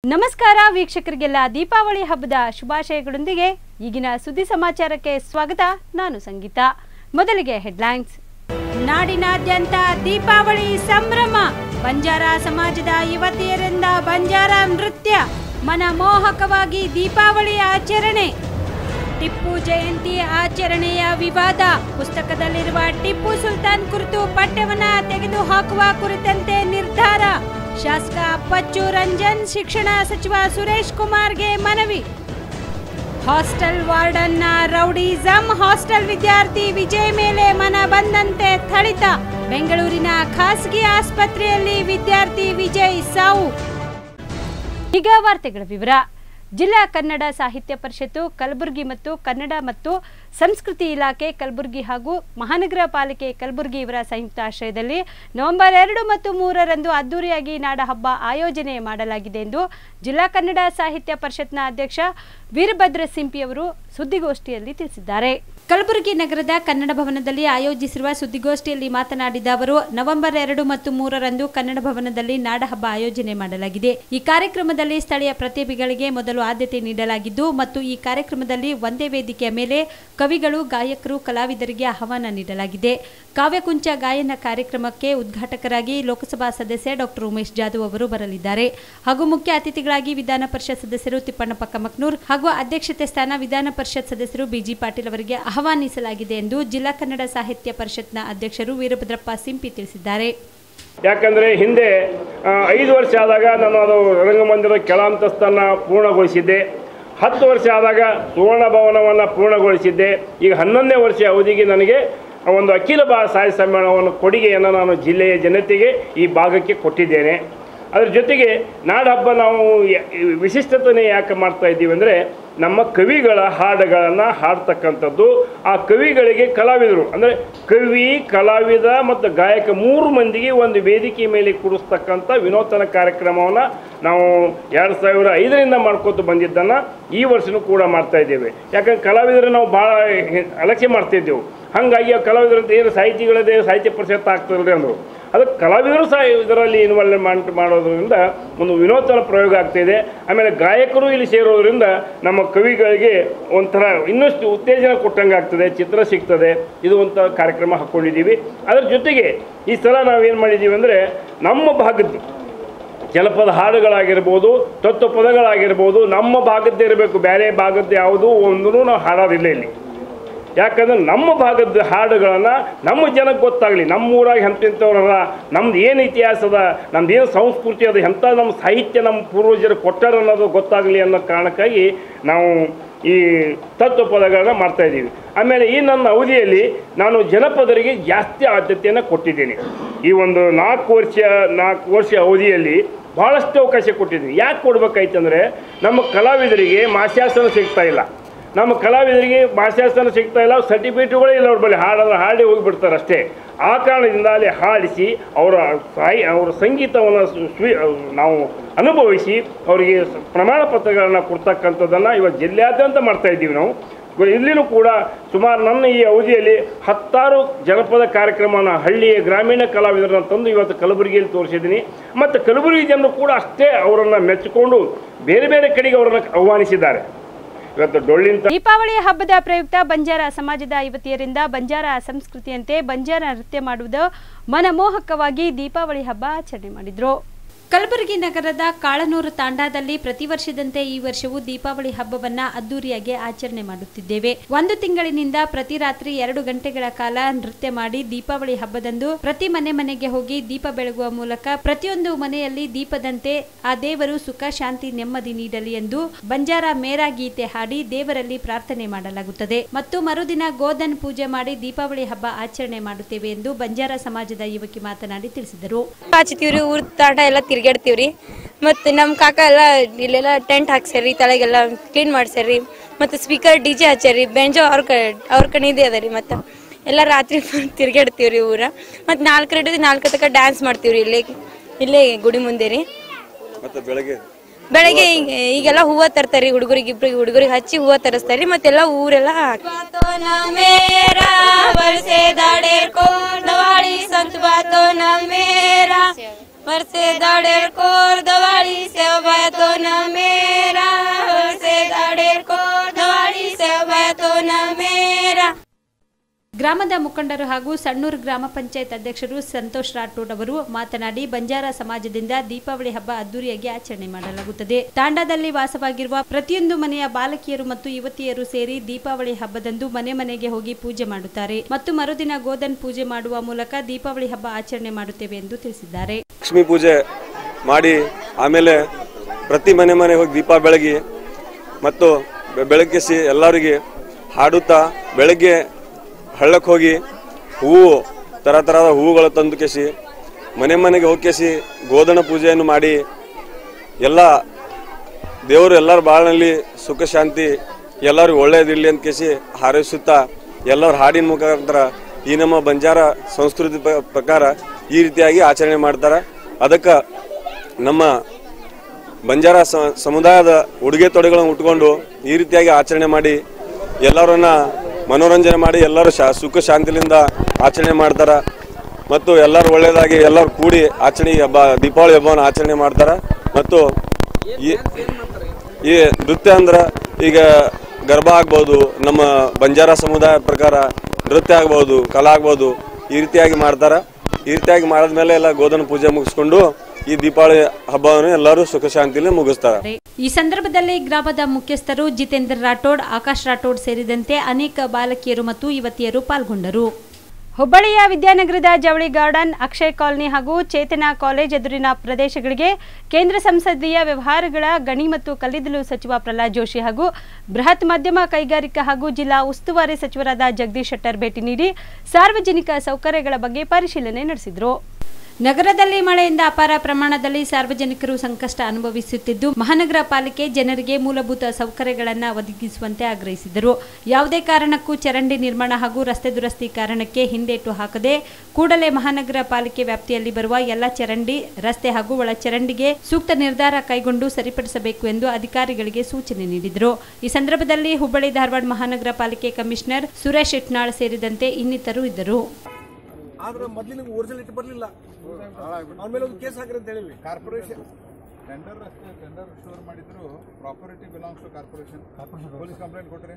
ನಮಸ್ಕಾರ ವೀಕ್ಷಕರಿಗೆಲ್ಲ ದೀಪಾವಳಿ ಹಬ್ಬದ ಶುಭಾಶಯಗಳೊಂದಿಗೆ ಈಗಿನ ಸುದ್ದಿ ಸಮಾಚಾರಕ್ಕೆ ಸ್ವಾಗತ ನಾನು ಸಂಗೀತ ಮೊದಲಿಗೆ ಹೆಡ್ಲೈನ್ಸ್ ನಾಡಿನಾದ್ಯಂತ ದೀಪಾವಳಿ ಸಂಭ್ರಮ ಬಂಜಾರ ಸಮಾಜದ ಯುವತಿಯರಿಂದ ಬಂಜಾರ ನೃತ್ಯ ಮನಮೋಹಕವಾಗಿ ದೀಪಾವಳಿ ಆಚರಣೆ ಟಿಪ್ಪು ಜಯಂತಿ ಆಚರಣೆಯ ವಿವಾದ ಪುಸ್ತಕದಲ್ಲಿರುವ ಟಿಪ್ಪು ಸುಲ್ತಾನ್ ಕುರಿತು ಪಠ್ಯವನ್ನ ತೆಗೆದುಹಾಕುವ ಕುರಿತಂತೆ ನಿರ್ಧಾರ ಶಾಸಕ ಅಪ್ಪಚ್ಚು ರಂಜನ್ ಶಿಕ್ಷಣ ಸಚಿವ ಸುರೇಶ್ ಕುಮಾರ್ಗೆ ಮನವಿ ಹಾಸ್ಟೆಲ್ ವಾರ್ಡನ್ನ ರೌಡಿಸಂ ಹಾಸ್ಟೆಲ್ ವಿದ್ಯಾರ್ಥಿ ವಿಜಯ್ ಮೇಲೆ ಮನ ಬಂದಂತೆ ಥಳಿತ ಬೆಂಗಳೂರಿನ ಖಾಸಗಿ ಆಸ್ಪತ್ರೆಯಲ್ಲಿ ವಿದ್ಯಾರ್ಥಿ ವಿಜಯ್ ಸಾವು ಈಗ ವಾರ್ತೆಗಳ ವಿವರ ಜಿಲ್ಲಾ ಕನ್ನಡ ಸಾಹಿತ್ಯ ಪರಿಷತ್ತು ಕಲಬುರಗಿ ಮತ್ತು ಕನ್ನಡ ಮತ್ತು ಸಂಸ್ಕೃತಿ ಇಲಾಖೆ ಕಲಬುರಗಿ ಹಾಗೂ ಮಹಾನಗರ ಪಾಲಿಕೆ ಕಲಬುರಗಿ ಇವರ ಸಂಯುಕ್ತ ಆಶ್ರಯದಲ್ಲಿ ನವೆಂಬರ್ ಎರಡು ಮತ್ತು ಮೂರರಂದು ಅದ್ದೂರಿಯಾಗಿ ನಾಡ ಹಬ್ಬ ಆಯೋಜನೆ ಮಾಡಲಾಗಿದೆ ಎಂದು ಜಿಲ್ಲಾ ಕನ್ನಡ ಸಾಹಿತ್ಯ ಪರಿಷತ್ನ ಅಧ್ಯಕ್ಷ ವೀರಭದ್ರ ಸಿಂಪಿಯವರು ಸುದ್ದಿಗೋಷ್ಠಿಯಲ್ಲಿ ತಿಳಿಸಿದ್ದಾರೆ ಕಲಬುರಗಿ ನಗರದ ಕನ್ನಡ ಭವನದಲ್ಲಿ ಆಯೋಜಿಸಿರುವ ಸುದ್ದಿಗೋಷ್ಠಿಯಲ್ಲಿ ಮಾತನಾಡಿದ ಅವರು ನವೆಂಬರ್ ಎರಡು ಮತ್ತು ಮೂರರಂದು ಕನ್ನಡ ಭವನದಲ್ಲಿ ನಾಡಹಬ್ಬ ಆಯೋಜನೆ ಮಾಡಲಾಗಿದೆ ಈ ಕಾರ್ಯಕ್ರಮದಲ್ಲಿ ಸ್ಥಳೀಯ ಪ್ರತಿಭೆಗಳಿಗೆ ಮೊದಲು ಆದ್ಯತೆ ನೀಡಲಾಗಿದ್ದು ಮತ್ತು ಈ ಕಾರ್ಯಕ್ರಮದಲ್ಲಿ ಒಂದೇ ವೇದಿಕೆಯ ಮೇಲೆ ಕವಿಗಳು ಗಾಯಕರು ಕಲಾವಿದರಿಗೆ ಆಹ್ವಾನ ನೀಡಲಾಗಿದೆ ಕಾವ್ಯಕುಂಚ ಗಾಯನ ಕಾರ್ಯಕ್ರಮಕ್ಕೆ ಉದ್ಘಾಟಕರಾಗಿ ಲೋಕಸಭಾ ಸದಸ್ಯ ಡಾಕ್ಟರ್ ಉಮೇಶ್ ಜಾಧವ್ ಅವರು ಬರಲಿದ್ದಾರೆ ಹಾಗೂ ಮುಖ್ಯ ಅತಿಥಿಗಳಾಗಿ ವಿಧಾನ ಪರಿಷತ್ ಸದಸ್ಯರು ತಿಪ್ಪಣ್ಣಪ್ಪ ಕಮಕ್ನೂರ್ ಹಾಗೂ ಅಧ್ಯಕ್ಷತೆ ಸ್ಥಾನ ವಿಧಾನ ಪರಿಷತ್ ಸದಸ್ಯರು ಬಿಜಿ ಪಾಟೀಲ್ ಅವರಿಗೆ ಆಹ್ವಾನಿಸಲಾಗಿದೆ ಎಂದು ಜಿಲ್ಲಾ ಕನ್ನಡ ಸಾಹಿತ್ಯ ಪರಿಷತ್ನ ಅಧ್ಯಕ್ಷರು ವೀರಭದ್ರಪ್ಪ ಸಿಂಪಿ ತಿಳಿಸಿದ್ದಾರೆ ಯಾಕಂದರೆ ಹಿಂದೆ ಆ, ಐದು ವರ್ಷ ಆದಾಗ ನಾನು ಅದು ರಂಗಮಂದಿರದ ಕೆಳ ಅಂತಸ್ತನ್ನು ಪೂರ್ಣಗೊಳಿಸಿದ್ದೆ ಹತ್ತು ವರ್ಷ ಆದಾಗ ಸುವರ್ಣ ಭವನವನ್ನು ಪೂರ್ಣಗೊಳಿಸಿದ್ದೆ ಈಗ ಹನ್ನೊಂದನೇ ವರ್ಷ ಅವಧಿಗೆ ನನಗೆ ಒಂದು ಅಖಿಲ ಭಾರತ ಸಾಹಿತ್ಯ ಸಮ್ಮೇಳನವನ್ನು ಕೊಡುಗೆಯನ್ನು ನಾನು ಜಿಲ್ಲೆಯ ಜನತೆಗೆ ಈ ಭಾಗಕ್ಕೆ ಕೊಟ್ಟಿದ್ದೇನೆ ಅದ್ರ ಜೊತೆಗೆ ನಾಡಹಬ್ಬ ನಾವು ಯ- ವಿಶಿಷ್ಟತೆನೇ ಯಾಕೆ ಮಾಡ್ತಾ ಇದ್ದೀವಿ ಅಂದರೆ ನಮ್ಮ ಕವಿಗಳ ಹಾಡುಗಳನ್ನು ಹಾಡ್ತಕ್ಕಂಥದ್ದು ಆ ಕವಿಗಳಿಗೆ ಕಲಾವಿದರು ಅಂದರೆ ಕವಿ ಕಲಾವಿದ ಮತ್ತು ಗಾಯಕ ಮೂರು ಮಂದಿಗೆ ಒಂದು ವೇದಿಕೆ ಮೇಲೆ ಕೂಡಿಸ್ತಕ್ಕಂಥ ವಿನೂತನ ಕಾರ್ಯಕ್ರಮವನ್ನು ನಾವು ಎರಡು ಸಾವಿರ ಐದರಿಂದ ಮಾಡ್ಕೊತ ಬಂದಿದ್ದನ್ನು ಈ ವರ್ಷನೂ ಕೂಡ ಮಾಡ್ತಾ ಇದ್ದೇವೆ ಯಾಕಂದ್ರೆ ಕಲಾವಿದರು ನಾವು ಭಾಳ ಅಲಕ್ಷ್ಯ ಮಾಡ್ತಿದ್ದೆವು ಹಾಗಾಗಿ ಆ ಕಲಾವಿದರಂತ ಏನು ಸಾಹಿತಿಗಳದೇ ಸಾಹಿತ್ಯ ಪರಿಷತ್ ಆಗ್ತದಲ್ರಿ ಅಂದರು ಅದಕ್ಕೆ ಕಲಾವಿದರು ಸಹ ಇದರಲ್ಲಿ ಇನ್ವಾಲ್ವ್ಮೆಂಟ್ ಮಾಡೋದ್ರಿಂದ ಒಂದು ವಿನೂತನ ಪ್ರಯೋಗ ಆಗ್ತಾಯಿದೆ ಆಮೇಲೆ ಗಾಯಕರು ಇಲ್ಲಿ ಸೇರೋದ್ರಿಂದ ನಮ್ಮ ಕವಿಗಳಿಗೆ ಒಂಥರ ಇನ್ನಷ್ಟು ಉತ್ತೇಜನ ಕೊಟ್ಟಂಗೆ ಆಗ್ತದೆ ಚಿತ್ರ ಸಿಗ್ತದೆ ಇದು ಒಂಥರ ಕಾರ್ಯಕ್ರಮ ಹಾಕ್ಕೊಂಡಿದ್ದೀವಿ ಅದರ ಜೊತೆಗೆ ಈ ಸಲ ನಾವೇನು ಮಾಡಿದ್ದೀವಿ ಅಂದರೆ ನಮ್ಮ ಭಾಗದ್ದು ಜನಪದ ಹಾಡುಗಳಾಗಿರ್ಬೋದು ತತ್ವ ಪದಗಳಾಗಿರ್ಬೋದು ನಮ್ಮ ಭಾಗದ್ದೇ ಇರಬೇಕು ಬೇರೆ ಭಾಗದ್ದು ಯಾವುದೂ ಒಂದೂ ನಾವು ಹಾಡೋದಿಲ್ಲ ಇಲ್ಲಿ ಯಾಕಂದ್ರೆ ನಮ್ಮ ಭಾಗದ ಹಾಡುಗಳನ್ನು ನಮ್ಮ ಜನಕ್ಕೆ ಗೊತ್ತಾಗಲಿ ನಮ್ಮ ಊರಾಗ ಎಂತೆಂಥವ್ರಲ್ಲ ನಮ್ದು ಏನು ಇತಿಹಾಸದ ನಮ್ದು ಏನು ಸಂಸ್ಕೃತಿ ಅದು ಎಂಥ ನಮ್ಮ ಸಾಹಿತ್ಯ ನಮ್ಮ ಪೂರ್ವಜರು ಕೊಟ್ಟಾರ ಅನ್ನೋದು ಗೊತ್ತಾಗಲಿ ಅನ್ನೋ ಕಾರಣಕ್ಕಾಗಿ ನಾವು ಈ ತತ್ವ ಪದಗಳನ್ನ ಮಾಡ್ತಾ ಇದ್ದೀವಿ ಆಮೇಲೆ ಈ ನನ್ನ ಅವಧಿಯಲ್ಲಿ ನಾನು ಜನಪದರಿಗೆ ಜಾಸ್ತಿ ಆದ್ಯತೆಯನ್ನು ಕೊಟ್ಟಿದ್ದೀನಿ ಈ ಒಂದು ನಾಲ್ಕು ವರ್ಷ ನಾಲ್ಕು ವರ್ಷ ಅವಧಿಯಲ್ಲಿ ಭಾಳಷ್ಟು ಅವಕಾಶ ಕೊಟ್ಟಿದ್ದೀನಿ ಯಾಕೆ ಕೊಡ್ಬೇಕಾಯ್ತಂದರೆ ನಮ್ಮ ಕಲಾವಿದರಿಗೆ ಮಾಸ್ಯಾಸನ ಸಿಗ್ತಾ ಇಲ್ಲ ನಮ್ಮ ಕಲಾವಿದರಿಗೆ ಭಾಷಾಸ್ಥಾನ ಸಿಗ್ತಾ ಇಲ್ಲ ಸರ್ಟಿಫಿಕೇಟ್ಗಳೇ ಇಲ್ಲ ಅವ್ರ ಬಳಿ ಹಾಡೋದು ಹಾಡಿ ಹೋಗಿಬಿಡ್ತಾರೆ ಅಷ್ಟೇ ಆ ಕಾರಣದಿಂದ ಅಲ್ಲಿ ಹಾಡಿಸಿ ಅವರ ಸಾಯಿ ಅವರ ಸಂಗೀತವನ್ನು ಸ್ವೀ ನಾವು ಅನುಭವಿಸಿ ಅವರಿಗೆ ಸ- ಪ್ರಮಾಣ ಪತ್ರಗಳನ್ನು ಕೊಡ್ತಕ್ಕಂಥದ್ದನ್ನು ಇವತ್ತು ಜಿಲ್ಲೆಯಾದ್ಯಂತ ಮಾಡ್ತಾ ಇದ್ದೀವಿ ನಾವು ಗೊ- ಇಲ್ಲಿನೂ ಕೂಡ ಸುಮಾರು ನನ್ನ ಈ ಅವಧಿಯಲ್ಲಿ ಹತ್ತಾರು ಜನಪದ ಕಾರ್ಯಕ್ರಮನ ಹಳ್ಳಿಯ ಗ್ರಾಮೀಣ ಕಲಾವಿದರನ್ನ ತಂದು ಇವತ್ತು ಕಲಬುರಗಿಯಲ್ಲಿ ತೋರಿಸಿದ್ದೀನಿ ಮತ್ತು ಕಲಬುರಗಿ ಜನರು ಕೂಡ ಅಷ್ಟೇ ಅವರನ್ನು ಮೆಚ್ಚಿಕೊಂಡು ಬೇರೆ ಬೇರೆ ಕಡೆಗೆ ಅವರನ್ನು ಆಹ್ವಾನಿಸಿದ್ದಾರೆ ಇವತ್ತು ಡೊಳ್ಳಿನ ತ- ದೀಪಾವಳಿ ಹಬ್ಬದ ಪ್ರಯುಕ್ತ ಬಂಜಾರ ಸಮಾಜದ ಯುವತಿಯರಿಂದ ಬಂಜಾರ ಸಂಸ್ಕೃತಿಯಂತೆ ಬಂಜಾರ ನೃತ್ಯ ಮಾಡುವುದು ಮನಮೋಹಕವಾಗಿ ದೀಪಾವಳಿ ಹಬ್ಬ ಆಚರಣೆ ಮಾಡಿದ್ರು ಕಲಬುರಗಿ ನಗರದ ಕಾಳನೂರು ತಾಂಡಾದಲ್ಲಿ ಪ್ರತಿ ವರ್ಷದಂತೆ ಈ ವರ್ಷವೂ ದೀಪಾವಳಿ ಹಬ್ಬವನ್ನ ಅದ್ದೂರಿಯಾಗಿ ಆಚರಣೆ ಮಾಡುತ್ತಿದ್ದೇವೆ ಒಂದು ತಿಂಗಳಿನಿಂದ ಪ್ರತಿ ರಾತ್ರಿ ಎರಡು ಗಂಟೆಗಳ ಕಾಲ ನೃತ್ಯ ಮಾಡಿ ದೀಪಾವಳಿ ಹಬ್ಬದಂದು ಪ್ರತಿ ಮನೆ ಮನೆಗೆ ಹೋಗಿ ದೀಪ ಬೆಳಗುವ ಮೂಲಕ ಪ್ರತಿಯೊಂದು ಮನೆಯಲ್ಲಿ ದೀಪದಂತೆ ಆ ದೇವರು ಸುಖ ಶಾಂತಿ ನೆಮ್ಮದಿ ನೀಡಲಿ ಎಂದು ಬಂಜಾರ ಮೇರಾ ಗೀತೆ ಹಾಡಿ ದೇವರಲ್ಲಿ ಪ್ರಾರ್ಥನೆ ಮಾಡಲಾಗುತ್ತದೆ ಮತ್ತು ಮರುದಿನ ಗೋಧನ್ ಪೂಜೆ ಮಾಡಿ ದೀಪಾವಳಿ ಹಬ್ಬ ಆಚರಣೆ ಮಾಡುತ್ತೇವೆ ಎಂದು ಬಂಜಾರ ಸಮಾಜದ ಯುವಕಿ ಮಾತನಾಡಿ ತಿಳಿಸಿದರು ಹಚ್ತೀವ್ರಿ ಊರ್ ತಾಟ ಎಲ್ಲ ತಿರ್ಗಾಡ್ತೀವ್ರಿ ಮತ್ತು ನಮ್ಮ ಕಾಕ ಎಲ್ಲ ಇಲ್ಲೆಲ್ಲ ಟೆಂಟ್ ಹಾಕ್ಸ್ಯಾರಿ ತಳಗೆಲ್ಲ ಕ್ಲೀನ್ ಮಾಡ್ಸ್ಯಾರಿ ಮತ್ತು ಸ್ಪೀಕರ್ ಡಿ ಜೆ ಹಚ್ಚಾರಿ ಬೆಂಜೋ ಅವ್ರ ಕ ಅವ್ರ ಕಣಿದೆ ಅದ ರೀ ಮತ್ತು ಎಲ್ಲ ರಾತ್ರಿ full ತಿರ್ಗಾಡ್ತೀವ್ರಿ ಊರ ಮತ್ತು ನಾಲ್ಕು ಹಿಡಿದು ನಾಲ್ಕು ತನಕ ಡ್ಯಾನ್ಸ್ ಮಾಡ್ತೀವ್ರಿ ಇಲ್ಲೇ ಇಲ್ಲೇ ಗುಡಿ ಮುಂದೆ ರೀ ಮತ್ತೆ ಬೆಳಗ್ಗೆ ಬೆಳಗ್ಗೆ ಈಗ ಈಗೆಲ್ಲ ಹೂವ ತರ್ತಾರಿ ಹುಡುಗರಿಗೆ ಇಬ್ರಿಗೆ ಹುಡುಗರಿಗೆ ಹಚ್ಚಿ ಹೂವ ತರಿಸ್ತಾರಿ ಮತ್ತೆಲ್ಲ ಊರೆಲ್ಲ वर्षे दाडेर कोर दवाळी सेवा तो न मेरा वर्षे दाडेर कोर दवाळी सेवा तो न मेरा ಗ್ರಾಮದ ಮುಖಂಡರು ಹಾಗೂ ಸಣ್ಣೂರು ಗ್ರಾಮ ಪಂಚಾಯತ್ ಅಧ್ಯಕ್ಷರು ಸಂತೋಷ್ ರಾಠೋಡ್ ಅವರು ಮಾತನಾಡಿ ಬಂಜಾರ ಸಮಾಜದಿಂದ ದೀಪಾವಳಿ ಹಬ್ಬ ಅದ್ದೂರಿಯಾಗಿ ಆಚರಣೆ ಮಾಡಲಾಗುತ್ತದೆ ತಾಂಡಾದಲ್ಲಿ ವಾಸವಾಗಿರುವ ಪ್ರತಿಯೊಂದು ಮನೆಯ ಬಾಲಕಿಯರು ಮತ್ತು ಯುವತಿಯರು ಸೇರಿ ದೀಪಾವಳಿ ಹಬ್ಬದಂದು ಮನೆ ಮನೆಗೆ ಹೋಗಿ ಪೂಜೆ ಮಾಡುತ್ತಾರೆ ಮತ್ತು ಮರುದಿನ ಗೋಧನ್ ಪೂಜೆ ಮಾಡುವ ಮೂಲಕ ದೀಪಾವಳಿ ಹಬ್ಬ ಆಚರಣೆ ಮಾಡುತ್ತೇವೆ ಎಂದು ತಿಳಿಸಿದ್ದಾರೆ ಲಕ್ಷ್ಮೀ ಪೂಜೆ ಮಾಡಿ ಆಮೇಲೆ ಪ್ರತಿ ಮನೆ ಮನೆ ಹೋಗಿ ದೀಪ ಬೆಳಗಿ ಮತ್ತು ಬೆ- ಬೆಳಗಿಸಿ ಎಲ್ಲರಿಗೆ ಹಾಡುತ್ತಾ ಬೆಳಗ್ಗೆ ಹಳ್ಳಕ್ಕೆ ಹೋಗಿ ಹೂವು ಥರ ಥರದ ಹೂವುಗಳು ತಂದು ಕೇಸಿ ಮನೆ ಮನೆಗೆ ಹೋಗಿ ಕೇಸಿ ಗೋಧನ ಪೂಜೆಯನ್ನು ಮಾಡಿ ಎಲ್ಲ ದೇವರು ಎಲ್ಲರ ಬಾಳಿನಲ್ಲಿ ಸುಖ ಶಾಂತಿ ಎಲ್ಲರಿಗೂ ಒಳ್ಳೇದಿರಲಿ ಅಂತ ಕೇಸಿ ಹಾರೈಸುತ್ತಾ ಎಲ್ಲರ ಹಾಡಿನ ಮುಖಾಂತರ ಈ ನಮ್ಮ ಬಂಜಾರ ಸಂಸ್ಕೃತಿ ಪ- ಪ್ರಕಾರ ಈ ರೀತಿಯಾಗಿ ಆಚರಣೆ ಮಾಡ್ತಾರೆ ಅದಕ್ಕೆ ನಮ್ಮ ಬಂಜಾರ ಸ- ಸಮುದಾಯದ ಉಡುಗೆ ತೊಡೆಗಳನ್ನು ಉಟ್ಕೊಂಡು ಈ ರೀತಿಯಾಗಿ ಆಚರಣೆ ಮಾಡಿ ಎಲ್ಲರನ್ನ ಮನೋರಂಜನೆ ಮಾಡಿ ಎಲ್ಲರೂ ಶಾ ಸುಖ ಶಾಂತಿಲಿಂದ ಆಚರಣೆ ಮಾಡ್ತಾರೆ ಮತ್ತು ಎಲ್ಲರೂ ಒಳ್ಳೆಯದಾಗಿ ಎಲ್ಲರೂ ಕೂಡಿ ಆಚರಣೆ ಹಬ್ಬ ದೀಪಾವಳಿ ಹಬ್ಬವನ್ನು ಆಚರಣೆ ಮಾಡ್ತಾರೆ ಮತ್ತು ಈ ಈ ನೃತ್ಯ ಅಂದ್ರೆ ಈಗ ಗರ್ಭ ಆಗ್ಬೋದು ನಮ್ಮ ಬಂಜಾರ ಸಮುದಾಯ ಪ್ರಕಾರ ನೃತ್ಯ ಆಗ್ಬೋದು ಕಲಾ ಆಗ್ಬೋದು ಈ ರೀತಿಯಾಗಿ ಮಾಡ್ತಾರೆ ಈ ರೀತಿಯಾಗಿ ಮಾಡಿದ್ಮೇಲೆ ಎಲ್ಲ ಗೋಧನ ಪೂಜೆ ಮುಗಿಸ್ಕೊಂಡು ಈ ದೀಪಾವಳಿ ಹಬ್ಬವನ್ನು ಎಲ್ಲರೂ ಸುಖ ಶಾಂತಿಲಿ ಮುಗಿಸ್ತಾರೆ ಈ ಸಂದರ್ಭದಲ್ಲಿ ಗ್ರಾಮದ ಮುಖ್ಯಸ್ಥರು ಜಿತೇಂದ್ರ ರಾಠೋಡ್ ಆಕಾಶ್ ರಾಠೋಡ್ ಸೇರಿದಂತೆ ಅನೇಕ ಬಾಲಕಿಯರು ಮತ್ತು ಯುವತಿಯರು ಪಾಲ್ಗೊಂಡರು ಹುಬ್ಬಳ್ಳಿಯ ವಿದ್ಯಾನಗರದ ಜವಳಿ ಗಾರ್ಡನ್ ಅಕ್ಷಯ್ ಕಾಲನಿ ಹಾಗೂ ಚೇತನ ಕಾಲೇಜ್ ಎದುರಿನ ಪ್ರದೇಶಗಳಿಗೆ ಕೇಂದ್ರ ಸಂಸದೀಯ ವ್ಯವಹಾರಗಳ ಗಣಿ ಮತ್ತು ಕಲ್ಲಿದ್ದಲು ಸಚಿವ ಪ್ರಹ್ಲಾದ್ ಜೋಶಿ ಹಾಗೂ ಬೃಹತ್ ಮಧ್ಯಮ ಕೈಗಾರಿಕಾ ಹಾಗೂ ಜಿಲ್ಲಾ ಉಸ್ತುವಾರಿ ಸಚಿವರಾದ ಜಗದೀಶ್ ಶೆಟ್ಟರ್ ಭೇಟಿ ನೀಡಿ ಸಾರ್ವಜನಿಕ ಸೌಕರ್ಯಗಳ ಬಗ್ಗೆ ಪರಿಶೀಲನೆ ನಡೆಸಿದರು ನಗರದಲ್ಲಿ ಮಳೆಯಿಂದ ಅಪಾರ ಪ್ರಮಾಣದಲ್ಲಿ ಸಾರ್ವಜನಿಕರು ಸಂಕಷ್ಟ ಅನುಭವಿಸುತ್ತಿದ್ದು ಮಹಾನಗರ ಪಾಲಿಕೆ ಜನರಿಗೆ ಮೂಲಭೂತ ಸೌಕರ್ಯಗಳನ್ನು ಒದಗಿಸುವಂತೆ ಆಗ್ರಹಿಸಿದರು ಯಾವುದೇ ಕಾರಣಕ್ಕೂ ಚರಂಡಿ ನಿರ್ಮಾಣ ಹಾಗೂ ರಸ್ತೆ ದುರಸ್ತಿ ಕಾರಣಕ್ಕೆ ಹಿಂದೇಟು ಹಾಕದೆ ಕೂಡಲೇ ಮಹಾನಗರ ಪಾಲಿಕೆ ವ್ಯಾಪ್ತಿಯಲ್ಲಿ ಬರುವ ಎಲ್ಲ ಚರಂಡಿ ರಸ್ತೆ ಹಾಗೂ ಒಳ ಚರಂಡಿಗೆ ಸೂಕ್ತ ನಿರ್ಧಾರ ಕೈಗೊಂಡು ಸರಿಪಡಿಸಬೇಕು ಎಂದು ಅಧಿಕಾರಿಗಳಿಗೆ ಸೂಚನೆ ನೀಡಿದರು ಈ ಸಂದರ್ಭದಲ್ಲಿ ಹುಬ್ಬಳ್ಳಿ ಧಾರವಾಡ ಮಹಾನಗರ ಪಾಲಿಕೆ ಕಮಿಷನರ್ ಸುರೇಶ್ ಇಟ್ನಾಳ್ ಸೇರಿದಂತೆ ಇನ್ನಿತರು ಇದ್ದರು ಆದ್ರೆ ಮೊದ್ಲಿನ ಒರಿಜಿನಲ್ ಇಟ್ಟು ಬರಲಿಲ್ಲ ಅವನ ಮೇಲೆ ಒಂದು ಕೇಸ್ ಹಾಕ್ರಿ ಅಂತ ಹೇಳಿವಿ ಕಾರ್ಪೊರೇಷನ್ ಟೆಂಡರ್ ಅಷ್ಟೇ ಟೆಂಡರ್ ಸ್ಟೋರ್ ಮಾಡಿದ್ರು property belongs to corporation police complaint ಕೊಟ್ರಿ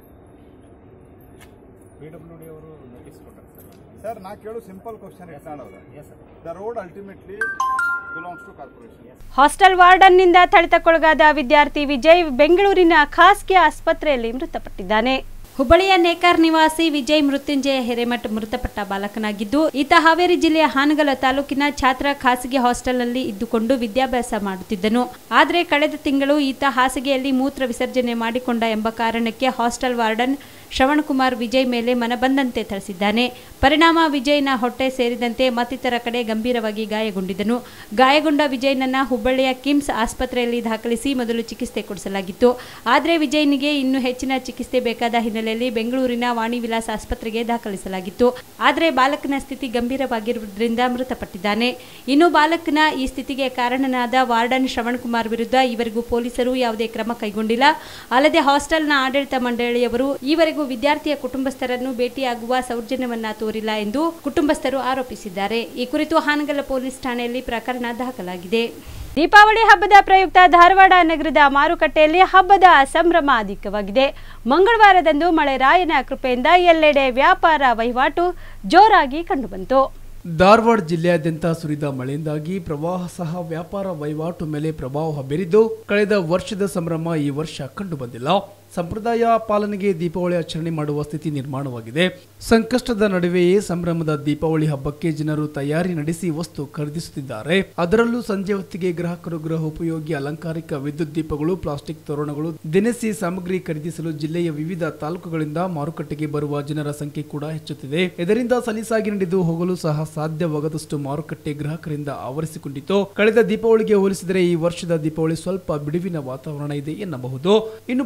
ಪಿ ಡಬ್ಲ್ಯೂ ಡಿ ಅವರು ನೋಟಿಸ್ ಕೊಟ್ಟರು ಸರ್ ನಾ ಕೇಳು ಸಿಂಪಲ್ ಕ್ವಶನ್ ಇಟ್ಟಾಡವ್ರೆ the road ultimately belongs to corporation hostel ವಾರ್ಡನ್ನಿಂದ ಥಳಿತಕ್ಕೊಳಗಾದ ವಿದ್ಯಾರ್ಥಿ ವಿಜಯ್ ಬೆಂಗಳೂರಿನ ಖಾಸಗಿ ಆಸ್ಪತ್ರೆಯಲ್ಲಿ ಮೃತಪಟ್ಟಿದ್ದಾನೆ ಹುಬ್ಬಳ್ಳಿಯ ನೇಕಾರ್ ನಿವಾಸಿ ವಿಜಯ್ ಮೃತ್ಯುಂಜಯ ಹಿರೇಮಠ್ ಮೃತಪಟ್ಟ ಬಾಲಕನಾಗಿದ್ದು ಈತ ಹಾವೇರಿ ಜಿಲ್ಲೆಯ ಹಾನಗಲ ತಾಲೂಕಿನ ಛಾತ್ರ ಖಾಸಗಿ ಹಾಸ್ಟೆಲ್ನಲ್ಲಿ ಇದ್ದುಕೊಂಡು ವಿದ್ಯಾಭ್ಯಾಸ ಮಾಡುತ್ತಿದ್ದನು ಆದರೆ ಕಳೆದ ತಿಂಗಳು ಈತ ಹಾಸಿಗೆಯಲ್ಲಿ ಮೂತ್ರ ವಿಸರ್ಜನೆ ಮಾಡಿಕೊಂಡ ಎಂಬ ಕಾರಣಕ್ಕೆ ಹಾಸ್ಟೆಲ್ ವಾರ್ಡನ್ ಶ್ರವಣ್ ಕುಮಾರ್ ವಿಜಯ್ ಮೇಲೆ ಮನಬಂದಂತೆ ಥಳಿಸಿದ್ದಾನೆ ಪರಿಣಾಮ ವಿಜಯ್ನ ಹೊಟ್ಟೆ ಸೇರಿದಂತೆ ಮತ್ತಿತರ ಕಡೆ ಗಂಭೀರವಾಗಿ ಗಾಯಗೊಂಡಿದ್ದನು ಗಾಯಗೊಂಡ ವಿಜಯ್ನನ್ನ ಹುಬ್ಬಳ್ಳಿಯ ಕಿಮ್ಸ್ ಆಸ್ಪತ್ರೆಯಲ್ಲಿ ದಾಖಲಿಸಿ ಮೊದಲು ಚಿಕಿತ್ಸೆ ಕೊಡಿಸಲಾಗಿತ್ತು ಆದರೆ ವಿಜಯ್ನಿಗೆ ಇನ್ನೂ ಹೆಚ್ಚಿನ ಚಿಕಿತ್ಸೆ ಬೇಕಾದ ಹಿನ್ನೆಲೆಯಲ್ಲಿ ಬೆಂಗಳೂರಿನ ವಾಣಿ ವಿಲಾಸ್ ಆಸ್ಪತ್ರೆಗೆ ದಾಖಲಿಸಲಾಗಿತ್ತು ಆದರೆ ಬಾಲಕನ ಸ್ಥಿತಿ ಗಂಭೀರವಾಗಿರುವುದರಿಂದ ಮೃತಪಟ್ಟಿದ್ದಾನೆ ಇನ್ನು ಬಾಲಕನ ಈ ಸ್ಥಿತಿಗೆ ಕಾರಣನಾದ ವಾರ್ಡನ್ ಶ್ರವಣ್ ಕುಮಾರ್ ವಿರುದ್ಧ ಈವರೆಗೂ ಪೊಲೀಸರು ಯಾವುದೇ ಕ್ರಮ ಕೈಗೊಂಡಿಲ್ಲ ಅಲ್ಲದೆ ಹಾಸ್ಟೆಲ್ನ ಆಡಳಿತ ಮಂಡಳಿಯವರು ಈವರೆಗೂ ವಿದ್ಯಾರ್ಥಿಯ ಕುಟುಂಬಸ್ಥರನ್ನು ಭೇಟಿಯಾಗುವ ಸೌಜನ್ಯವನ್ನ ತೋರಿಲ್ಲ ಎಂದು ಕುಟುಂಬಸ್ಥರು ಆರೋಪಿಸಿದ್ದಾರೆ ಈ ಕುರಿತು ಹಾನಗಲ ಪೊಲೀಸ್ ಠಾಣೆಯಲ್ಲಿ ಪ್ರಕರಣ ದಾಖಲಾಗಿದೆ ದೀಪಾವಳಿ ಹಬ್ಬದ ಪ್ರಯುಕ್ತ ಧಾರವಾಡ ನಗರದ ಮಾರುಕಟ್ಟೆಯಲ್ಲಿ ಹಬ್ಬದ ಸಂಭ್ರಮ ಅಧಿಕವಾಗಿದೆ ಮಂಗಳವಾರದಂದು ಮಳೆರಾಯನ ಕೃಪೆಯಿಂದ ಎಲ್ಲೆಡೆ ವ್ಯಾಪಾರ ವಹಿವಾಟು ಜೋರಾಗಿ ಕಂಡುಬಂತು ಧಾರವಾಡ ಜಿಲ್ಲೆಯಾದ್ಯಂತ ಸುರಿದ ಮಳೆಯಿಂದಾಗಿ ಪ್ರವಾಹ ಸಹ ವ್ಯಾಪಾರ ವಹಿವಾಟು ಮೇಲೆ ಪ್ರಭಾವ ಬೀರಿದ್ದು ಕಳೆದ ವರ್ಷದ ಸಂಭ್ರಮ ಈ ವರ್ಷ ಕಂಡುಬಂದಿಲ್ಲ ಸಂಪ್ರದಾಯ ಪಾಲನೆಗೆ ದೀಪಾವಳಿ ಆಚರಣೆ ಮಾಡುವ ಸ್ಥಿತಿ ನಿರ್ಮಾಣವಾಗಿದೆ ಸಂಕಷ್ಟದ ನಡುವೆಯೇ ಸಂಭ್ರಮದ ದೀಪಾವಳಿ ಹಬ್ಬಕ್ಕೆ ಜನರು ತಯಾರಿ ನಡೆಸಿ ವಸ್ತು ಖರೀದಿಸುತ್ತಿದ್ದಾರೆ ಅದರಲ್ಲೂ ಸಂಜೆ ಹೊತ್ತಿಗೆ ಗ್ರಾಹಕರು ಗೃಹ ಉಪಯೋಗಿ ಅಲಂಕಾರಿಕ ವಿದ್ಯುತ್ ದೀಪಗಳು ಪ್ಲಾಸ್ಟಿಕ್ ತೋರಣಗಳು ದಿನಸಿ ಸಾಮಗ್ರಿ ಖರೀದಿಸಲು ಜಿಲ್ಲೆಯ ವಿವಿಧ ತಾಲೂಕುಗಳಿಂದ ಮಾರುಕಟ್ಟೆಗೆ ಬರುವ ಜನರ ಸಂಖ್ಯೆ ಕೂಡ ಹೆಚ್ಚುತ್ತಿದೆ ಇದರಿಂದ ಸಲೀಸಾಗಿ ನಡೆದು ಹೋಗಲು ಸಹ ಸಾಧ್ಯವಾಗದಷ್ಟು ಮಾರುಕಟ್ಟೆ ಗ್ರಾಹಕರಿಂದ ಆವರಿಸಿಕೊಂಡಿತ್ತು ಕಳೆದ ದೀಪಾವಳಿಗೆ ಹೋಲಿಸಿದರೆ ಈ ವರ್ಷದ ದೀಪಾವಳಿ ಸ್ವಲ್ಪ ಬಿಡುವಿನ ವಾತಾವರಣ ಇದೆ ಎನ್ನಬಹುದು ಇನ್ನು ಪೂಜೆಗಾಗಿ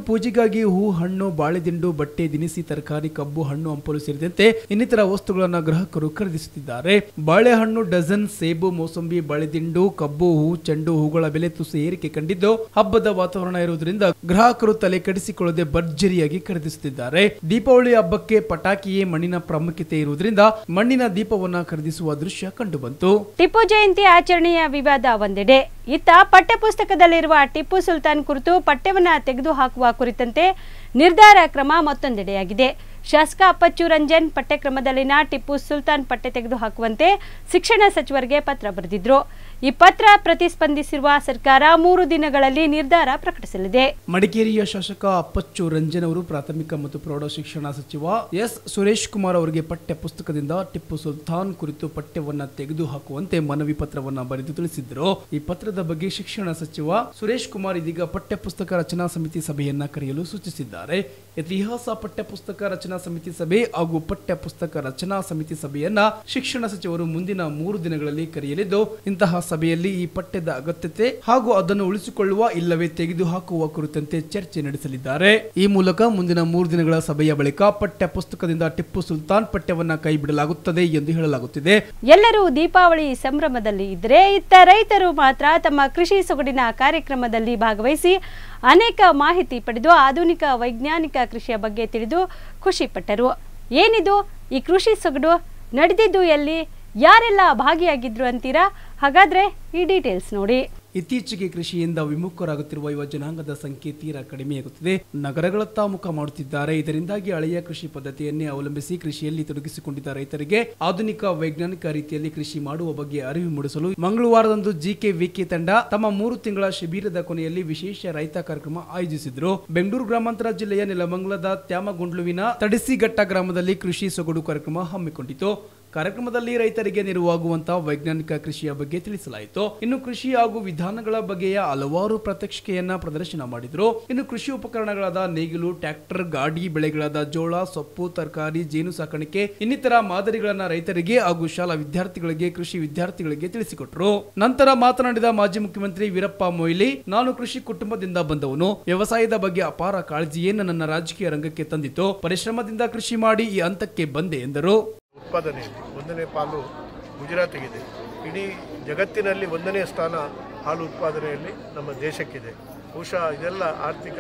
ಹೆಚ್ಚಾಗಿ ಹೂ ಹಣ್ಣು ಬಾಳೆದಿಂಡು ಬಟ್ಟೆ ದಿನಸಿ ತರಕಾರಿ ಕಬ್ಬು ಹಣ್ಣು ಹಂಪಲು ಸೇರಿದಂತೆ ಇನ್ನಿತರ ವಸ್ತುಗಳನ್ನು ಗ್ರಾಹಕರು ಖರೀದಿಸುತ್ತಿದ್ದಾರೆ ಬಾಳೆಹಣ್ಣು ಡಜನ್ ಸೇಬು ಮೋಸಂಬಿ ಬಾಳೆದಿಂಡು ಕಬ್ಬು ಹೂ ಚೆಂಡು ಹೂಗಳ ಬೆಲೆ ತುಸು ಏರಿಕೆ ಕಂಡಿದ್ದು ಹಬ್ಬದ ವಾತಾವರಣ ಇರುವುದರಿಂದ ಗ್ರಾಹಕರು ತಲೆ ಕೆಡಿಸಿಕೊಳ್ಳದೆ ಭರ್ಜರಿಯಾಗಿ ಖರೀದಿಸುತ್ತಿದ್ದಾರೆ ದೀಪಾವಳಿ ಹಬ್ಬಕ್ಕೆ ಪಟಾಕಿಯೇ ಮಣ್ಣಿನ ಪ್ರಾಮುಖ್ಯತೆ ಇರುವುದರಿಂದ ಮಣ್ಣಿನ ದೀಪವನ್ನ ಖರೀದಿಸುವ ದೃಶ್ಯ ಕಂಡುಬಂತು ಟಿಪ್ಪು ಜಯಂತಿ ಆಚರಣೆಯ ವಿವಾದ ಒಂದೆಡೆ ಇತ್ತ ಪಠ್ಯಪುಸ್ತಕದಲ್ಲಿರುವ ಟಿಪ್ಪು ಸುಲ್ತಾನ್ ಕುರಿತು ಪಠ್ಯವನ್ನ ತೆಗೆದುಹಾಕುವ ಕುರಿತಂತೆ ನಿರ್ಧಾರ ಕ್ರಮ ಮತ್ತೊಂದೆಡೆಯಾಗಿದೆ ಶಾಸಕ ಅಪ್ಪಚ್ಚು ರಂಜನ್ ಪಠ್ಯಕ್ರಮದಲ್ಲಿನ ಟಿಪ್ಪು ಸುಲ್ತಾನ್ ಪಠ್ಯ ತೆಗೆದುಹಾಕುವಂತೆ ಶಿಕ್ಷಣ ಸಚಿವರಿಗೆ ಪತ್ರ ಬರೆದಿದ್ರು ಈ ಪತ್ರ ಪ್ರತಿಸ್ಪಂದಿಸಿರುವ ಸರ್ಕಾರ ಮೂರು ದಿನಗಳಲ್ಲಿ ನಿರ್ಧಾರ ಪ್ರಕಟಿಸಲಿದೆ ಮಡಿಕೇರಿಯ ಶಾಸಕ ಅಪ್ಪಚ್ಚು ರಂಜನ್ ಅವರು ಪ್ರಾಥಮಿಕ ಮತ್ತು ಪ್ರೌಢ ಶಿಕ್ಷಣ ಸಚಿವ ಎಸ್ ಸುರೇಶ್ ಕುಮಾರ್ ಅವರಿಗೆ ಪಠ್ಯ ಪುಸ್ತಕದಿಂದ ಟಿಪ್ಪು ಸುಲ್ತಾನ್ ಕುರಿತು ಪಠ್ಯವನ್ನ ತೆಗೆದುಹಾಕುವಂತೆ ಮನವಿ ಪತ್ರವನ್ನ ಬರೆದು ತಿಳಿಸಿದ್ರು ಈ ಪತ್ರದ ಬಗ್ಗೆ ಶಿಕ್ಷಣ ಸಚಿವ ಸುರೇಶ್ ಕುಮಾರ್ ಇದೀಗ ಪಠ್ಯ ಪುಸ್ತಕ ರಚನಾ ಸಮಿತಿ ಸಭೆಯನ್ನ ಕರೆಯಲು ಸೂಚಿಸಿದ್ದಾರೆ ಇತಿಹಾಸ ಪಠ್ಯ ಪುಸ್ತಕ ರಚನಾ ಸಮಿತಿ ಸಭೆ ಹಾಗೂ ಪಠ್ಯ ಪುಸ್ತಕ ರಚನಾ ಸಮಿತಿ ಸಭೆಯನ್ನ ಶಿಕ್ಷಣ ಸಚಿವರು ಮುಂದಿನ ಮೂರು ದಿನಗಳಲ್ಲಿ ಕರೆಯಲಿದ್ದು ಇಂತಹ ಸಭೆಯಲ್ಲಿ ಈ ಪಠ್ಯದ ಅಗತ್ಯತೆ ಹಾಗೂ ಅದನ್ನು ಉಳಿಸಿಕೊಳ್ಳುವ ಇಲ್ಲವೇ ತೆಗೆದುಹಾಕುವ ಕುರಿತಂತೆ ಚರ್ಚೆ ನಡೆಸಲಿದ್ದಾರೆ ಈ ಮೂಲಕ ಮುಂದಿನ ಮೂರು ದಿನಗಳ ಸಭೆಯ ಬಳಿಕ ಪಠ್ಯ ಪುಸ್ತಕದಿಂದ ಟಿಪ್ಪು ಸುಲ್ತಾನ್ ಪಠ್ಯವನ್ನ ಕೈಬಿಡಲಾಗುತ್ತದೆ ಎಂದು ಹೇಳಲಾಗುತ್ತಿದೆ ಎಲ್ಲರೂ ದೀಪಾವಳಿ ಸಂಭ್ರಮದಲ್ಲಿ ಇದ್ದರೆ ಇತ್ತ ರೈತರು ಮಾತ್ರ ತಮ್ಮ ಕೃಷಿ ಸೊಗಡಿನ ಕಾರ್ಯಕ್ರಮದಲ್ಲಿ ಭಾಗವಹಿಸಿ ಅನೇಕ ಮಾಹಿತಿ ಪಡೆದು ಆಧುನಿಕ ವೈಜ್ಞಾನಿಕ ಕೃಷಿಯ ಬಗ್ಗೆ ತಿಳಿದು ಖುಷಿಪಟ್ಟರು ಏನಿದು ಈ ಕೃಷಿ ಸೊಗಡು ನಡೆದಿದ್ದು ಎಲ್ಲಿ ಯಾರೆಲ್ಲ ಭಾಗಿಯಾಗಿದ್ರು ಅಂತೀರಾ ಹಾಗಾದ್ರೆ ಈ ಡೀಟೇಲ್ಸ್ ನೋಡಿ ಇತ್ತೀಚೆಗೆ ಕೃಷಿಯಿಂದ ವಿಮುಖರಾಗುತ್ತಿರುವ ಯುವ ಜನಾಂಗದ ಸಂಖ್ಯೆ ತೀರಾ ಕಡಿಮೆಯಾಗುತ್ತಿದೆ ನಗರಗಳತ್ತ ಮುಖ ಮಾಡುತ್ತಿದ್ದಾರೆ ಇದರಿಂದಾಗಿ ಹಳೆಯ ಕೃಷಿ ಪದ್ಧತಿಯನ್ನೇ ಅವಲಂಬಿಸಿ ಕೃಷಿಯಲ್ಲಿ ತೊಡಗಿಸಿಕೊಂಡಿದ್ದ ರೈತರಿಗೆ ಆಧುನಿಕ ವೈಜ್ಞಾನಿಕ ರೀತಿಯಲ್ಲಿ ಕೃಷಿ ಮಾಡುವ ಬಗ್ಗೆ ಅರಿವು ಮೂಡಿಸಲು ಮಂಗಳವಾರದಂದು ಜಿಕೆ ವಿಕೆ ತಂಡ ತಮ್ಮ ಮೂರು ತಿಂಗಳ ಶಿಬಿರದ ಕೊನೆಯಲ್ಲಿ ವಿಶೇಷ ರೈತ ಕಾರ್ಯಕ್ರಮ ಆಯೋಜಿಸಿದ್ರು ಬೆಂಗಳೂರು ಗ್ರಾಮಾಂತರ ಜಿಲ್ಲೆಯ ನೆಲಮಂಗಲದ ತ್ಯಾಮಗೊಂಡ್ಲುವಿನ ತಡಿಸಿಘಟ್ಟ ಗ್ರಾಮದಲ್ಲಿ ಕೃಷಿ ಸೊಗಡು ಕಾರ್ಯಕ್ರಮ ಹಮ್ಮಿಕೊಂಡಿತು ಕಾರ್ಯಕ್ರಮದಲ್ಲಿ ರೈತರಿಗೆ ನೆರವಾಗುವಂತಹ ವೈಜ್ಞಾನಿಕ ಕೃಷಿಯ ಬಗ್ಗೆ ತಿಳಿಸಲಾಯಿತು ಇನ್ನು ಕೃಷಿ ಹಾಗೂ ವಿಧಾನಗಳ ಬಗ್ಗೆಯ ಹಲವಾರು ಪ್ರಾತ್ಯಕ್ಷಿಕೆಯನ್ನ ಪ್ರದರ್ಶನ ಮಾಡಿದ್ರು ಇನ್ನು ಕೃಷಿ ಉಪಕರಣಗಳಾದ ನೇಗಿಲು ಟ್ರ್ಯಾಕ್ಟರ್ ಗಾಡಿ ಬೆಳೆಗಳಾದ ಜೋಳ ಸೊಪ್ಪು ತರಕಾರಿ ಜೇನು ಸಾಕಾಣಿಕೆ ಇನ್ನಿತರ ಮಾದರಿಗಳನ್ನ ರೈತರಿಗೆ ಹಾಗೂ ಶಾಲಾ ವಿದ್ಯಾರ್ಥಿಗಳಿಗೆ ಕೃಷಿ ವಿದ್ಯಾರ್ಥಿಗಳಿಗೆ ತಿಳಿಸಿಕೊಟ್ರು ನಂತರ ಮಾತನಾಡಿದ ಮಾಜಿ ಮುಖ್ಯಮಂತ್ರಿ ವೀರಪ್ಪ ಮೊಯ್ಲಿ ನಾನು ಕೃಷಿ ಕುಟುಂಬದಿಂದ ಬಂದವನು ವ್ಯವಸಾಯದ ಬಗ್ಗೆ ಅಪಾರ ಕಾಳಜಿಯೇ ನನ್ನ ರಾಜಕೀಯ ರಂಗಕ್ಕೆ ತಂದಿತು ಪರಿಶ್ರಮದಿಂದ ಕೃಷಿ ಮಾಡಿ ಈ ಹಂತಕ್ಕೆ ಬಂದೆ ಎಂದರು ಉತ್ಪಾದನೆಯಲ್ಲಿ ಒಂದನೇ ಪಾಲು ಗುಜರಾತಿಗಿದೆ ಇಡೀ ಜಗತ್ತಿನಲ್ಲಿ ಒಂದನೇ ಸ್ಥಾನ ಹಾಲು ಉತ್ಪಾದನೆಯಲ್ಲಿ ನಮ್ಮ ದೇಶಕ್ಕಿದೆ ಬಹುಶಃ ಇದೆಲ್ಲ ಆರ್ಥಿಕ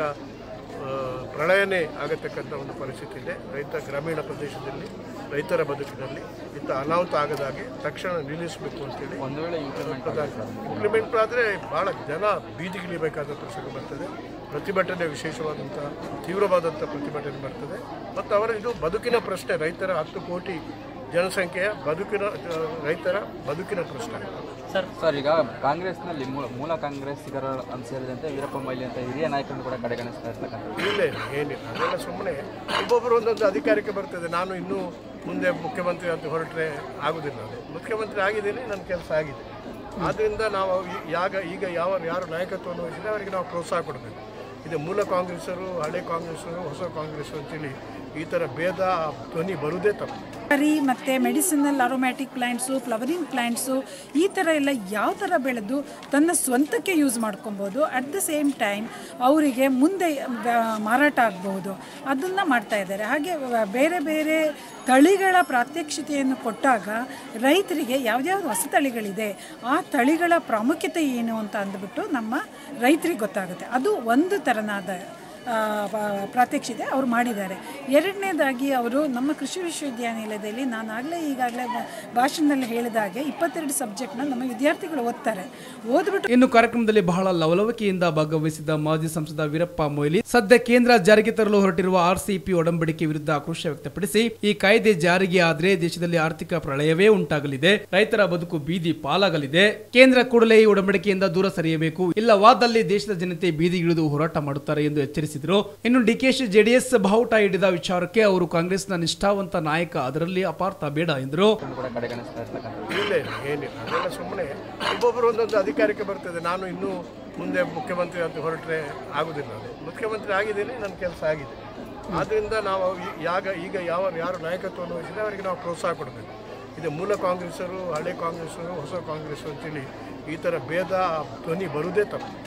ಆ, ಪ್ರಳಯನೇ ಆಗತಕ್ಕಂಥ ಒಂದು ಪರಿಸ್ಥಿತಿ ಇದೆ ರೈತ ಗ್ರಾಮೀಣ ಪ್ರದೇಶದಲ್ಲಿ ರೈತರ ಬದುಕಿನಲ್ಲಿ ಇಂಥ ಅನಾಹುತ ಆಗದ ಹಾಗೆ ತಕ್ಷಣ ನಿಲ್ಲಿಸಬೇಕು ಅಂತೇಳಿ ಒಂದು ವೇಳೆ ಇಂಪ್ಲಿಮೆಂಟ್ ಆದರೆ ಭಾಳ ಜನ ಬೀದಿಗಿಳಿಬೇಕಾದ ಪ್ರಸಂಗ ಬರ್ತದೆ ಪ್ರತಿಭಟನೆ ವಿಶೇಷವಾದಂಥ ತೀವ್ರವಾದಂಥ ಪ್ರತಿಭಟನೆ ಬರ್ತದೆ ಮತ್ತು ಅವರ ಇದು ಬದುಕಿನ ಪ್ರಶ್ನೆ ರೈತರ ಹತ್ತು ಕೋಟಿ ಜನಸಂಖ್ಯೆಯ ಬದುಕಿನ ಆ, ರೈತರ ಬದುಕಿನ ಪ್ರಶ್ನೆ ಸರ್ ಸರ್ ಈಗ ಕಾಂಗ್ರೆಸ್ನಲ್ಲಿ ಮೂಲ ಮೂಲ ಕಾಂಗ್ರೆಸ್ಸಿಗರ ಅಂತ ಸೇರಿದಂತೆ ವೀರಪ್ಪ ಮೊಯ್ಲಿ ಅಂತ ಹಿರಿಯ ನಾಯಕರನ್ನು ಕೂಡ ಕಡೆಗಣಿಸ್ತಾ ಇರ್ತಕ್ಕಂಥ ಇಲ್ಲ ಇಲ್ಲ ಏನಿಲ್ಲ ಅದೆಲ್ಲ ಸುಮ್ಮನೆ ಒಬ್ಬೊಬ್ಬರು ಒಂದೊಂದು ಅಧಿಕಾರಕ್ಕೆ ಬರ್ತದೆ ನಾನು ಇನ್ನೂ ಮುಂದೆ ಮುಖ್ಯಮಂತ್ರಿ ಅಂತ ಹೊರಟ್ರೆ ಆಗೋದಿಲ್ಲ ಅದು ಮುಖ್ಯಮಂತ್ರಿ ಆಗಿದ್ದೀನಿ ನನ್ನ ಕೆಲಸ ಆಗಿದೆ ಆದ್ದರಿಂದ ನಾವು ಈ- ಯಾಗ ಈಗ ಯಾವ ಯಾರು ನಾಯಕತ್ವವನ್ನು ವಹಿಸಿದ್ರೆ ಅವರಿಗೆ ನಾವು ಪ್ರೋತ್ಸಾಹ ಕೊಡಬೇಕು ಇದು ಮೂಲ ಕಾಂಗ್ರೆಸ್ಸರು ಹಳೆ ಕಾಂಗ್ರೆಸ್ಸರು ಹೊಸ ಕಾಂಗ್ರೆಸ್ ಅಂತೇಳಿ ಈ ಥರ ಭೇದ ಧ್ವನಿ ಬರುವುದೇ ತಪ್ಪು ತರಕಾರಿ ಮತ್ತು medicinal aromatic plants flowering plants ಈ ಥರ ಎಲ್ಲ ಯಾವ ಥರ ಬೆಳೆದು ತನ್ನ ಸ್ವಂತಕ್ಕೆ ಯೂಸ್ ಮಾಡ್ಕೊಬೋದು ಅಟ್ ದ ಸೇಮ್ ಟೈಮ್ ಅವರಿಗೆ ಮುಂದೆ ವ- ಮಾರಾಟ ಆಗಬಹುದು ಅದನ್ನು ಮಾಡ್ತಾ ಇದ್ದಾರೆ ಹಾಗೆ ವ- ಬೇರೆ ಬೇರೆ ತಳಿಗಳ ಪ್ರಾತ್ಯಕ್ಷಿತೆಯನ್ನು ಕೊಟ್ಟಾಗ ರೈತರಿಗೆ ಯಾವ್ದ್ಯಾವ್ದು ಹೊಸ ತಳಿಗಳಿದೆ ಆ ತಳಿಗಳ ಪ್ರಾಮುಖ್ಯತೆ ಏನು ಅಂತ ಅಂದ್ಬಿಟ್ಟು ನಮ್ಮ ರೈತರಿಗೆ ಗೊತ್ತಾಗುತ್ತೆ ಅದು ಒಂದು ಥರನಾದ ಆ, ಪ- ಪ್ರಾತ್ಯಕ್ಷಿತೆ ಅವರು ಮಾಡಿದ್ದಾರೆ ಎರಡನೇದಾಗಿ ಅವರು ನಮ್ಮ ಕೃಷಿ ವಿಶ್ವವಿದ್ಯಾನಿಲಯದಲ್ಲಿ ನಾನು ಆಗಲೇ ಈಗಾಗಲೇ ಭಾಷಣದಲ್ಲಿ ಹೇಳಿದ ಹಾಗೆ ಇಪ್ಪತ್ತೆರಡು ಸಬ್ಜೆಕ್ಟ್ನ ನಮ್ಮ ವಿದ್ಯಾರ್ಥಿಗಳು ಓದ್ತಾರೆ ಓದ್ಬಿಟ್ಟು ಇನ್ನು ಕಾರ್ಯಕ್ರಮದಲ್ಲಿ ಬಹಳ ಲವಲವಿಕೆಯಿಂದ ಭಾಗವಹಿಸಿದ ಮಾಜಿ ಸಂಸದ ವೀರಪ್ಪ ಮೊಯ್ಲಿ ಸದ್ಯ ಕೇಂದ್ರ ಜಾರಿಗೆ ತರಲು ಹೊರಟಿರುವ ಆರ್ಸಿಪಿ ಒಡಂಬಡಿಕೆ ವಿರುದ್ಧ ಆಕ್ರೋಶ ವ್ಯಕ್ತಪಡಿಸಿ ಈ ಕಾಯ್ದೆ ಜಾರಿಗೆ ಆದ್ರೆ ದೇಶದಲ್ಲಿ ಆರ್ಥಿಕ ಪ್ರಳಯವೇ ಉಂಟಾಗಲಿದೆ ರೈತರ ಬದುಕು ಬೀದಿ ಪಾಲಾಗಲಿದೆ ಕೇಂದ್ರ ಕೂಡಲೇ ಈ ಒಡಂಬಡಿಕೆಯಿಂದ ದೂರ ಸರಿಯಬೇಕು ಇಲ್ಲವಾದಲ್ಲಿ ದೇಶದ ಜನತೆ ಬೀದಿಗಿಳಿದು ಹೋರಾಟ ಮಾಡುತ್ತಾರೆ ಎಂದು ಎಚ್ಚರಿಸಿದರು ಇನ್ನು ಡಿಕೆಶಿ ಜೆಡಿಎಸ್ ಬಾವುಟ ಹಿಡಿದ ವಿಚಾರಕ್ಕೆ ಅವರು ಕಾಂಗ್ರೆಸ್ನ ನಿಷ್ಠಾವಂತ ನಾಯಕ ಅದರಲ್ಲಿ ಅಪಾರ್ಥ ಬೇಡ ಎಂದರು ಕೂಡ ಕಡೆಗಣಿಸ್ತಾ ಇರ್ತಕ್ಕಂಥ ಇಲ್ಲ ಇಲ್ಲ ಏನಿಲ್ಲ ಅದೆಲ್ಲ ಸುಮ್ಮನೆ ಒಬ್ಬೊಬ್ಬರು ಒಂದೊಂದು ಅಧಿಕಾರಕ್ಕೆ ಬರ್ತದೆ ನಾನು ಇನ್ನೂ ಮುಂದೆ ಮುಖ್ಯಮಂತ್ರಿ ಅಂತ ಹೊರಟ್ರೆ ಆಗೋದಿಲ್ಲ ಅದು ಮುಖ್ಯಮಂತ್ರಿ ಆಗಿದ್ದೀನಿ ನನ್ನ ಕೆಲಸ ಆಗಿದೆ ಆದ್ದರಿಂದ ನಾವು ಈ- ಯಾಗ ಈಗ ಯಾವ ಯಾರು ನಾಯಕತ್ವವನ್ನು ವಹಿಸಿದ್ರೆ ಅವರಿಗೆ ನಾವು ಪ್ರೋತ್ಸಾಹ ಕೊಡಬೇಕು ಇದು ಮೂಲ ಕಾಂಗ್ರೆಸ್ಸರು ಹಳೆ ಕಾಂಗ್ರೆಸ್ಸರು ಹೊಸ ಕಾಂಗ್ರೆಸ್ ಅಂತೇಳಿ ಈ ಥರ ಭೇದ ಧ್ವನಿ ಬರುವುದೇ ತಪ್ಪು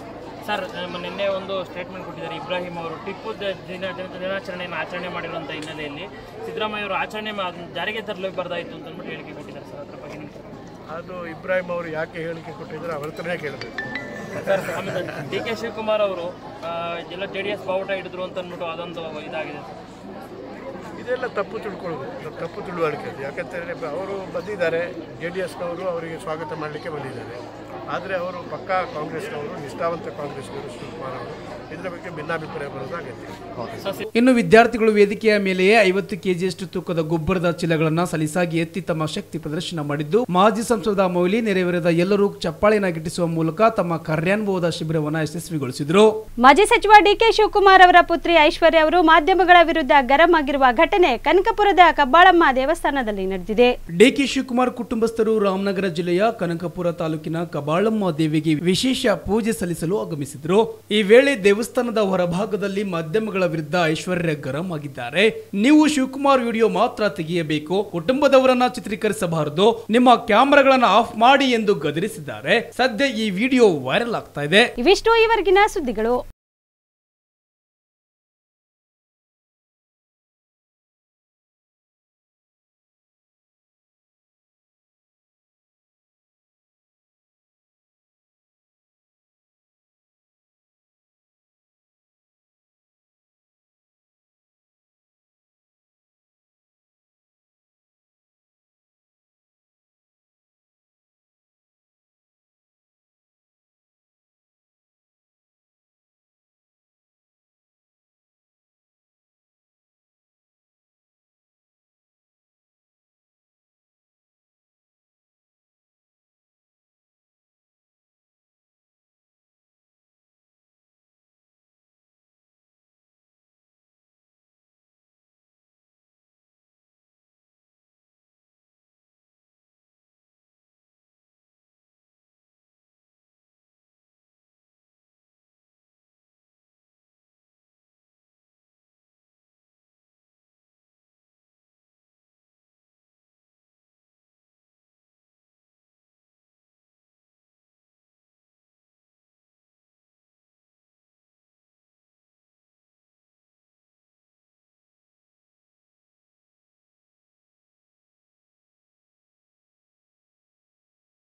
ಸರ್ ನಮ್ಮ ನಿನ್ನೆ ಒಂದು ಸ್ಟೇಟ್ಮೆಂಟ್ ಕೊಟ್ಟಿದ್ದಾರೆ ಇಬ್ರಾಹಿಂ ಅವರು ಟಿಪ್ಪು ದ- ದಿನ ದಿನ- ದಿನಾಚರಣೆಯನ್ನು ಆಚರಣೆ ಮಾಡಿರುವಂಥ ಹಿನ್ನೆಲೆಯಲ್ಲಿ ಸಿದ್ದರಾಮಯ್ಯ ಅವರು ಆಚರಣೆ ಮಾ- ಅದನ್ನ ಜಾರಿಗೆ ತರಲೇಬಾರ್ದಾಯಿತು ಅಂತ ಅಂದ್ಬಿಟ್ಟು ಹೇಳಿಕೆ ಕೊಟ್ಟಿದ್ದಾರೆ ಸರ್ ಅದ್ರ ಬಗ್ಗೆ ನಿಮ್ಮ ಅದು ಇಬ್ರಾಹಿಂ ಅವರು ಯಾಕೆ ಹೇಳಿಕೆ ಕೊಟ್ಟಿದ್ದಾರೆ ಅವ್ರ ಹತ್ರನೇ ಕೇಳಬೇಕು ಸರ್ ಆಮೇಲೆ ಡಿ ಕೆ ಶಿವಕುಮಾರ್ ಅವರು ಆ, ಎಲ್ಲ ಜೆ ಡಿ ಎಸ್ ಬಾವುಟ ಹಿಡಿದ್ರು ಅಂತ ಅಂದ್ಬಿಟ್ಟು ಅದೊಂದು ಇದಾಗಿದೆ ಸರ್ ಇದೆಲ್ಲ ತಪ್ಪು ತಿಳ್ಕೊಳ್ಳೋದು ಇದು ತಪ್ಪು ತಿಳುವಳಿಕೆ ಅದು. ಯಾಕಂತೇಳಿದ್ರೆ ಬ- ಅವರು ಬಂದಿದ್ದಾರೆ ಜೆ ಡಿ ಎಸ್ನವರು ಅವರಿಗೆ ಸ್ವಾಗತ ಮಾಡಲಿಕ್ಕೆ ಬಂದಿದ್ದಾರೆ ಆದರೆ ಅವರು ಪಕ್ಕಾ ಕಾಂಗ್ರೆಸ್ನವರು ನಿಷ್ಠಾವಂತ ಕಾಂಗ್ರೆಸ್ನವರು ಶಿವಕುಮಾರ್ ಅವರು ಇದರ ಬಗ್ಗೆ ಭಿನ್ನಾಭಿಪ್ರಾಯ ಬರೋದು ಅಗತ್ಯ ಇನ್ನು ವಿದ್ಯಾರ್ಥಿಗಳು ವೇದಿಕೆಯ ಮೇಲೆಯೇ ಐವತ್ತು ಕೆಜಿಯಷ್ಟು ತೂಕದ ಗೊಬ್ಬರದ ಚೀಲಗಳನ್ನು ಸಲೀಸಾಗಿ ಎತ್ತಿ ತಮ್ಮ ಶಕ್ತಿ ಪ್ರದರ್ಶನ ಮಾಡಿದ್ದು ಮಾಜಿ ಸಂಸದ ಮೌಲಿ ನೆರೆವೇರಿದ ಎಲ್ಲರೂ ಚಪ್ಪಾಳೆನ ಗಿಟ್ಟಿಸುವ ಮೂಲಕ ತಮ್ಮ ಕಾರ್ಯಾನುಭವದ ಶಿಬಿರವನ್ನು ಯಶಸ್ವಿಗೊಳಿಸಿದರು ಮಾಜಿ ಸಚಿವ ಡಿಕೆ ಶಿವಕುಮಾರ್ ಅವರ ಪುತ್ರಿ ಐಶ್ವರ್ಯ ಅವರು ಮಾಧ್ಯಮಗಳ ವಿರುದ್ಧ ಗರಂ ಆಗಿರುವ ಘಟನೆ ಕನಕಪುರದ ಕಬ್ಬಾಳಮ್ಮ ದೇವಸ್ಥಾನದಲ್ಲಿ ನಡೆದಿದೆ ಡಿಕೆ ಶಿವಕುಮಾರ್ ಕುಟುಂಬಸ್ಥರು ರಾಮನಗರ ಜಿಲ್ಲೆಯ ಕನಕಪುರ ತಾಲೂಕಿನ ಕಬಾಳಮ್ಮ ದೇವಿಗೆ ವಿಶೇಷ ಪೂಜೆ ಸಲ್ಲಿಸಲು ಆಗಮಿಸಿದ್ರು ಈ ವೇಳೆ ದೇವಸ್ಥಾನದ ಹೊರಭಾಗದಲ್ಲಿ ಮಾಧ್ಯಮಗಳ ವಿರುದ್ಧ ಐಶ್ವರ್ಯ ಗರಂ ಆಗಿದ್ದಾರೆ ನೀವು ಶಿವಕುಮಾರ್ ವಿಡಿಯೋ ಮಾತ್ರ ತೆಗೆಯಬೇಕು ಕುಟುಂಬದವರನ್ನ ಚಿತ್ರೀಕರಿಸಬಾರದು ನಿಮ್ಮ ಕ್ಯಾಮೆರಾಗಳನ್ನ ಆಫ್ ಮಾಡಿ ಎಂದು ಗದರಿಸಿದ್ದಾರೆ ಸದ್ಯ ಈ ವಿಡಿಯೋ ವೈರಲ್ ಆಗ್ತಾ ಇದೆ ಇವಿಷ್ಟು ಈವರೆಗಿನ ಸುದ್ದಿಗಳು